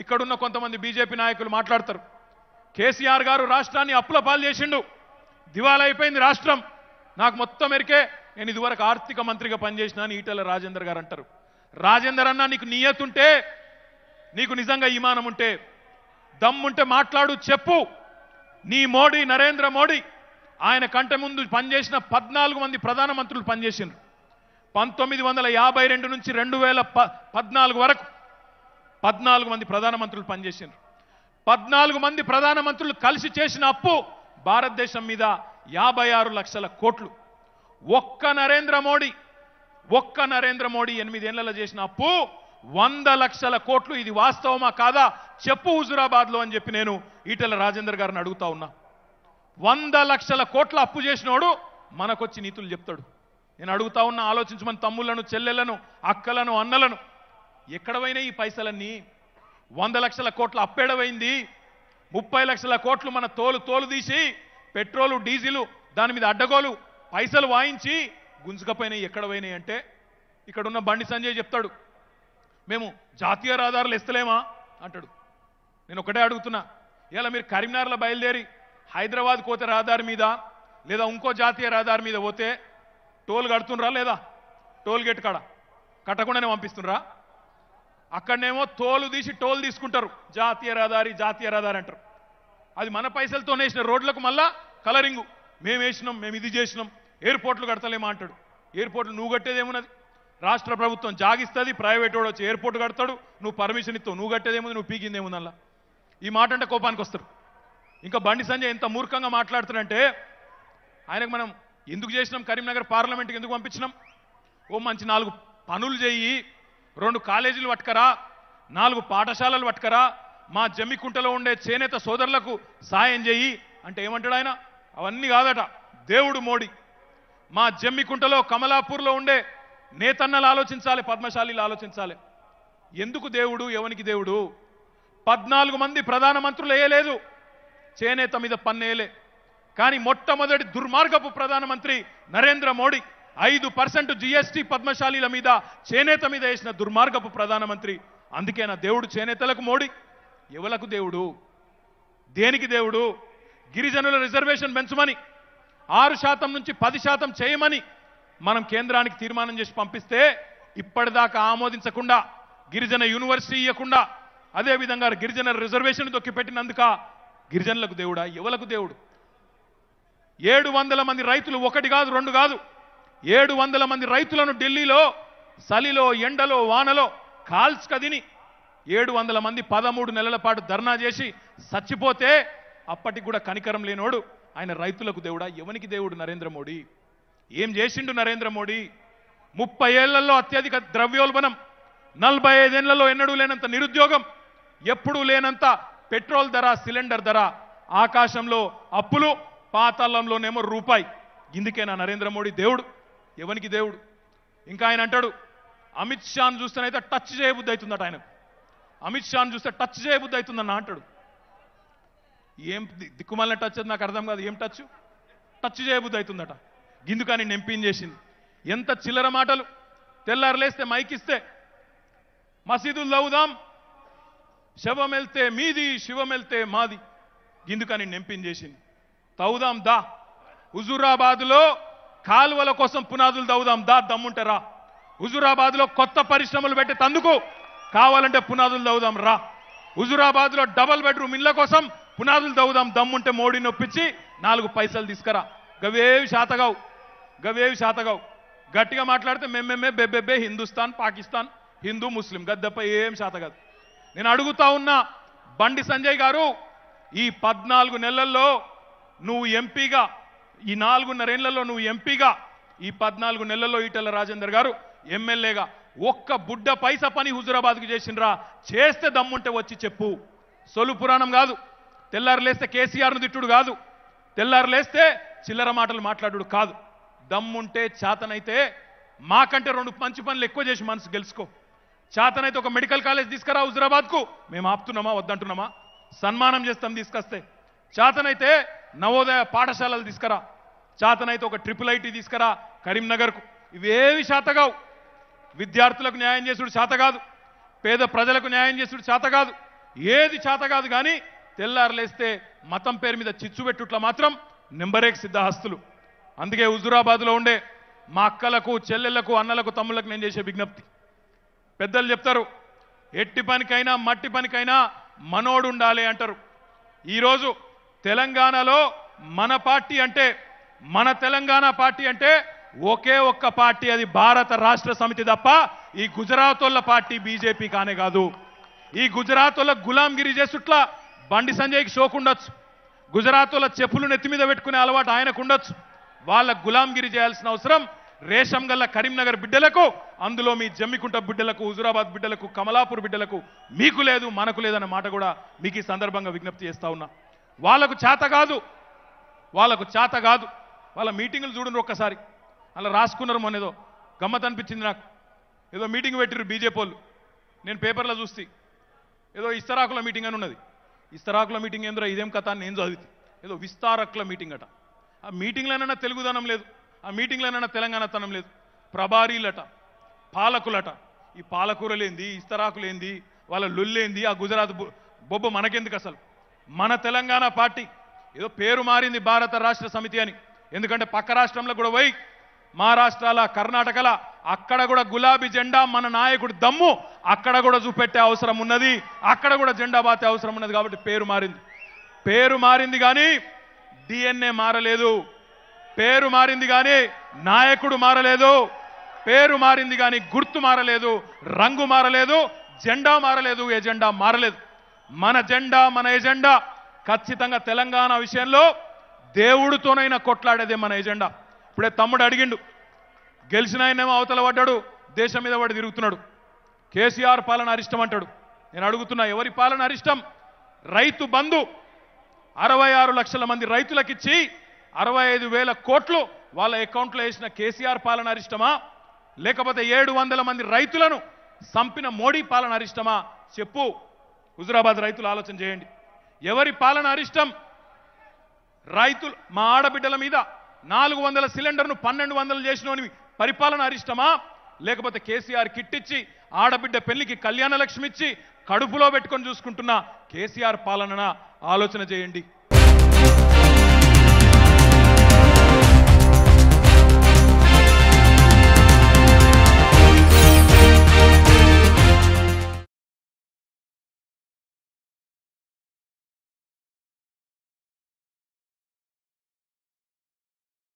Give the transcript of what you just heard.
ఇక్కడున్న కొంతమంది బీజేపీ నాయకులు మాట్లాడతారు కేసీఆర్ గారు రాష్ట్రాన్ని అప్పుల పాలు చేసిండు దివాలా అయిపోయింది రాష్ట్రం నాకు మొత్తం ఎరికే నేను ఇదివరకు ఆర్థిక మంత్రిగా పనిచేసిన అని ఈటెల రాజేందర్ గారు అంటారు రాజేందర్ అన్న నీకు నియతుంటే నీకు నిజంగా ఈమానం ఉంటే దమ్ముంటే మాట్లాడు చెప్పు నీ మోడీ నరేంద్ర మోడీ ఆయన కంటే ముందు పనిచేసిన పద్నాలుగు మంది ప్రధానమంత్రులు పనిచేసిండ్రు పంతొమ్మిది వందల యాభై రెండు నుంచి రెండు వేల ప పద్నాలుగు వరకు పద్నాలుగు మంది ప్రధానమంత్రులు పనిచేసిండ్రు పద్నాలుగు మంది ప్రధానమంత్రులు కలిసి చేసిన అప్పు భారతదేశం మీద యాభై ఆరు లక్షల కోట్లు ఒక్క నరేంద్ర మోడీ ఒక్క నరేంద్ర మోడీ ఎనిమిదేళ్లలో చేసిన అప్పు వంద లక్షల కోట్లు ఇది వాస్తవమా కాదా చెప్పు హుజురాబాద్ లో అని చెప్పి నేను ఈటెల రాజేందర్ గారిని అడుగుతా ఉన్నా వంద లక్షల కోట్ల అప్పు చేసినోడు మనకొచ్చి నీతులు చెప్తాడు నేను అడుగుతా ఉన్నా ఆలోచించమని తమ్ముళ్లను చెల్లెలను అక్కలను అన్నలను ఎక్కడ పోయినాయి ఈ పైసలన్నీ వంద లక్షల కోట్ల అప్పేడవైంది ముప్పై లక్షల కోట్లు మన తోలు తోలు తీసి పెట్రోలు డీజిలు దాని మీద అడ్డగోలు పైసలు వాయించి గుంజుకపోయినాయి ఎక్కడ పోయినాయి అంటే ఇక్కడ ఉన్న బండి సంజయ్ చెప్తాడు మేము జాతీయ రహదారులు ఇస్తలేమా అంటాడు నేను ఒకటే అడుగుతున్నా ఇలా మీరు కరీంనగర్లో బయలుదేరి హైదరాబాద్ పోతే రహదారి మీద లేదా ఇంకో జాతీయ రహదారి మీద పోతే టోల్ కడుతుండ్రా లేదా టోల్ గేట్ కాడ కట్టకుండానే పంపిస్తుండ్రా అక్కడనేమో తోలు తీసి టోల్ తీసుకుంటారు జాతీయ రహదారి జాతీయ రహదారి అంటారు అది మన పైసలతో వేసిన రోడ్లకు మళ్ళా కలరింగు మేము వేసినాం మేము ఇది చేసినాం ఎయిర్పోర్ట్లు కడతలేమా అంటాడు ఎయిర్పోర్ట్లు నువ్వు కట్టేదేమున్నది రాష్ట్ర ప్రభుత్వం జాగిస్తుంది ప్రైవేట్ వాడు వచ్చి ఎయిర్పోర్ట్ కడతాడు నువ్వు పర్మిషన్ ఇస్తావు నువ్వు కట్టేదేముంది నువ్వు పీకిందేముందల్లా ఈ మాట అంటే కోపానికి వస్తారు ఇంకా బండి సంజయ్ ఎంత మూర్ఖంగా మాట్లాడుతాడంటే ఆయనకు మనం ఎందుకు చేసినాం కరీంనగర్ పార్లమెంట్కి ఎందుకు పంపించినాం ఓ మంచి నాలుగు పనులు చేయి రెండు కాలేజీలు పట్టుకరా నాలుగు పాఠశాలలు పట్టుకరా మా జమ్మికుంటలో ఉండే చేనేత సోదరులకు సాయం చేయి అంటే ఏమంటాడు ఆయన అవన్నీ కాదట దేవుడు మోడీ మా జమ్మికుంటలో కమలాపూర్లో ఉండే నేతన్నలు ఆలోచించాలి పద్మశాలీలు ఆలోచించాలి ఎందుకు దేవుడు ఎవనికి దేవుడు పద్నాలుగు మంది ప్రధానమంత్రులు వేయలేదు చేనేత మీద పన్నేయలే కానీ మొట్టమొదటి దుర్మార్గపు ప్రధానమంత్రి నరేంద్ర మోడీ ఐదు పర్సెంట్ జిఎస్టీ పద్మశాలీల మీద చేనేత మీద వేసిన దుర్మార్గపు ప్రధానమంత్రి అందుకేనా దేవుడు చేనేతలకు మోడీ ఎవలకు దేవుడు దేనికి దేవుడు గిరిజనుల రిజర్వేషన్ పెంచమని ఆరు శాతం నుంచి పది శాతం చేయమని మనం కేంద్రానికి తీర్మానం చేసి పంపిస్తే ఇప్పటిదాకా ఆమోదించకుండా గిరిజన యూనివర్సిటీ ఇవ్వకుండా అదేవిధంగా గిరిజన రిజర్వేషన్ తొక్కిపెట్టినందుక గిరిజనులకు దేవుడా ఎవలకు దేవుడు ఏడు వందల మంది రైతులు ఒకటి కాదు రెండు కాదు ఏడు వందల మంది రైతులను ఢిల్లీలో చలిలో ఎండలో వానలో కాల్చుకదిని ఏడు వందల మంది పదమూడు నెలల పాటు ధర్నా చేసి చచ్చిపోతే అప్పటికి కూడా కనికరం లేనోడు ఆయన రైతులకు దేవుడా ఎవనికి దేవుడు నరేంద్ర మోడీ ఏం చేసిండు నరేంద్ర మోడీ ముప్పై ఏళ్లలో అత్యధిక ద్రవ్యోల్బణం నలభై ఐదేళ్లలో ఎన్నడూ లేనంత నిరుద్యోగం ఎప్పుడూ లేనంత పెట్రోల్ ధర సిలిండర్ ధర ఆకాశంలో అప్పులు పాతాళంలోనేమో రూపాయి ఇందుకేనా నరేంద్ర మోడీ దేవుడు ఎవనికి దేవుడు ఇంకా ఆయన అంటాడు అమిత్ షాను చూస్తేనైతే టచ్ చేయబుద్ధి అవుతుందట ఆయనకు అమిత్ షాను చూస్తే టచ్ చేయబుద్ధి అవుతుందన్న అంటాడు ఏం ది- దిక్కుమాలిన టచ్ అది నాకు అర్థం కాదు ఏం టచ్ టచ్ చేయబుద్ధి అవుతుందట గిందుకని నెంపిన్ చేసింది ఎంత చిల్లర మాటలు తెల్లారులేస్తే మైకిస్తే మసీదులు లవుదాం శవం వెళ్తే మీది శివం వెళ్తే మాది గిందుకని నెంపిన్ చేసింది తవ్వుదాం దా హుజూరాబాద్లో కాలువల కోసం పునాదులు తవ్వుదాం దా దమ్ముంటారా హుజూరాబాద్లో కొత్త పరిశ్రమలు పెట్టే తందుకు కావాలంటే పునాదులు తవ్వుదాం రా హుజూరాబాద్లో డబల్ బెడ్రూమ్ ఇళ్ల కోసం పునాదులు తవ్వుదాం దమ్ముంటే మోడీ నొప్పించి నాలుగు పైసలు తీసుకురా గవేవి శాతగావు గవేవి శాతగావు గట్టిగా మాట్లాడితే మేమేమే బెబ్బెబ్బే హిందుస్థాన్ పాకిస్తాన్ హిందూ ముస్లిం గద్దెపై ఏం శాత కాదు నేను అడుగుతా ఉన్నా బండి సంజయ్ గారు ఈ పద్నాలుగు నెలల్లో నువ్వు ఎంపీగా ఈ నాలుగున్నరేళ్లలో నువ్వు ఎంపీగా ఈ పద్నాలుగు నెలల్లో ఈటెల రాజేందర్ గారు ఎమ్మెల్యేగా ఒక్క బుడ్డ పైస పని హుజురాబాద్కు చేసిండ్రా చేస్తే దమ్ముంటే వచ్చి చెప్పు సొలు పురాణం కాదు తెల్లారు లేస్తే కేసీఆర్ను తిట్టుడు కాదు తెల్లారు లేస్తే చిల్లర మాటలు మాట్లాడుడు కాదు దమ్ముంటే చేతనైతే మాకంటే రెండు మంచి పనులు ఎక్కువ చేసి మనసు గెలుచుకో చేతనైతే ఒక మెడికల్ కాలేజ్ తీసుకురా హుజురాబాద్కు మేము ఆపుతున్నామా వద్దంటున్నామా సన్మానం చేస్తాం తీసుకొస్తే చేతనైతే నవోదయ పాఠశాలలు తీసుకురా చేతనైతే ఒక ట్రిపుల్ ఐటీ తీసుకురా కరీంనగర్కు ఇవేవి శాతగావు విద్యార్థులకు న్యాయం చేసుడు చేత కాదు పేద ప్రజలకు న్యాయం చేసుడు చేత కాదు ఏది చేత కాదు కానీ తెల్లారులేస్తే మతం పేరు మీద చిచ్చు పెట్టుట్ల మాత్రం నెంబరేక్ సిద్ధహస్తులు అందుకే హుజురాబాద్లో ఉండే మా అక్కలకు చెల్లెళ్లకు అన్నలకు తమ్ముళ్ళకు నేను చేసే విజ్ఞప్తి పెద్దలు చెప్తారు ఎట్టి పనికైనా మట్టి పనికైనా మనోడు ఉండాలి అంటారు ఈరోజు తెలంగాణలో మన పార్టీ అంటే మన తెలంగాణ పార్టీ అంటే ఒకే ఒక్క పార్టీ అది భారత రాష్ట్ర సమితి తప్ప ఈ గుజరాతోళ్ళ పార్టీ బీజేపీ కానే కాదు ఈ గుజరాతోళ్ళ గులాంగిరి చేసుట్ల బండి సంజయ్కి షోకు ఉండొచ్చు గుజరాతోళ్ళ చెప్పులు నెత్తి మీద పెట్టుకునే అలవాటు ఆయనకు ఉండొచ్చు వాళ్ళ గులాంగిరి చేయాల్సిన అవసరం రేషం గల్ల కరీంనగర్ బిడ్డలకు అందులో మీ జమ్మికుంట బిడ్డలకు హుజురాబాద్ బిడ్డలకు కమలాపూర్ బిడ్డలకు మీకు లేదు మనకు లేదన్న మాట కూడా మీకు ఈ సందర్భంగా విజ్ఞప్తి చేస్తా ఉన్నా వాళ్ళకు చేత కాదు వాళ్ళకు చేత కాదు వాళ్ళ మీటింగులు చూడండి ఒక్కసారి అలా రాసుకున్నారు మొన్న ఏదో గమ్మత్ అనిపించింది నాకు ఏదో మీటింగ్ పెట్టిరు బీజేపీ వాళ్ళు నేను పేపర్లో చూస్తే ఏదో ఇస్తరాకుల మీటింగ్ అని ఉన్నది ఇస్తరాకుల మీటింగ్ ఏందో ఇదేం కథ అని నేను చదివితే ఏదో విస్తారకుల మీటింగ్ అట ఆ మీటింగ్లోనైనా తెలుగుదనం లేదు ఆ మీటింగ్లోనైనా తెలంగాణతనం లేదు ప్రభారీలట పాలకులట ఈ పాలకూరలేంది ఇస్తరాకులేంది వాళ్ళ లొల్లేంది ఆ గుజరాత్ బొ- బొబ్బ మనకెందుకు అసలు మన తెలంగాణ పార్టీ ఏదో పేరు మారింది భారత రాష్ట్ర సమితి అని ఎందుకంటే పక్క రాష్ట్రంలో కూడా పోయి మహారాష్ట్రాల కర్ణాటకల అక్కడ కూడా గులాబీ జెండా మన నాయకుడు దమ్ము అక్కడ కూడా చూపెట్టే అవసరం ఉన్నది అక్కడ కూడా జెండా బాతే అవసరం ఉన్నది కాబట్టి పేరు మారింది పేరు మారింది కానీ డిఎన్ఏ మారలేదు పేరు మారింది కానీ నాయకుడు మారలేదు పేరు మారింది కానీ గుర్తు మారలేదు రంగు మారలేదు జెండా మారలేదు ఎజెండా మారలేదు మన జెండా మన ఎజెండా ఖచ్చితంగా తెలంగాణ విషయంలో దేవుడితోనైనా కొట్లాడేదే మన ఎజెండా ఇప్పుడే తమ్ముడు అడిగిండు గెలిచిన ఆయనేమో అవతల పడ్డాడు దేశం మీద వాడు తిరుగుతున్నాడు కేసీఆర్ పాలన అరిష్టం అంటాడు నేను అడుగుతున్నా ఎవరి పాలన అరిష్టం రైతు బంధు అరవై ఆరు లక్షల మంది రైతులకిచ్చి అరవై ఐదు వేల కోట్లు వాళ్ళ అకౌంట్లో వేసిన కేసీఆర్ పాలన అరిష్టమా లేకపోతే ఏడు వందల మంది రైతులను సంపిన మోడీ పాలన అరిష్టమా చెప్పు హుజురాబాద్ రైతులు ఆలోచన చేయండి ఎవరి పాలన అరిష్టం రైతులు మా ఆడబిడ్డల మీద నాలుగు వందల సిలిండర్ను పన్నెండు వందలు చేసినోని పరిపాలన అరిష్టమా లేకపోతే కేసీఆర్ కిట్టిచ్చి ఆడబిడ్డ పెళ్లికి కళ్యాణ లక్ష్మి ఇచ్చి కడుపులో పెట్టుకొని చూసుకుంటున్న కేసీఆర్ పాలన ఆలోచన చేయండి